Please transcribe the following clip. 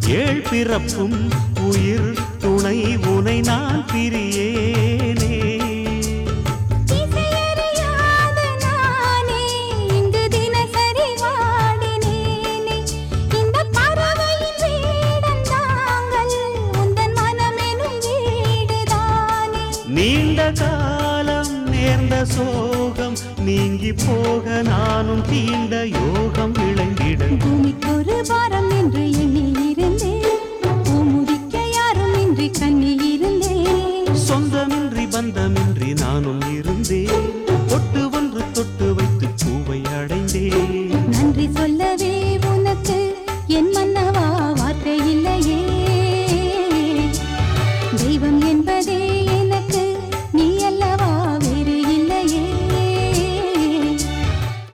ஏழ் பிறப்பும் உயிர் துணை உனை நான் பிரியேனே இசையறியாத நானே இங்கு தினசரி வாடினேனே இந்த பறவையின் வீடன் தாங்கள் உந்தன் மனமெனும் வீடுதானே நீண்ட காலம் நேர்ந்த சோகம் நீங்கி போக நானும் தீண்ட யோகம் விளங்கிட பூமிக்கொரு பாரம் என்று எண்ணி இருந்தேன் பூமுடிக்க யாரும் இன்றி கண்ணி இருந்தேன் சொந்தமின்றி பந்தமின்றி நானும் இருந்தேன் ஒட்டு ஒன்று தொட்டு வைத்து பூவை அடைந்தேன் நன்றி சொல்லவே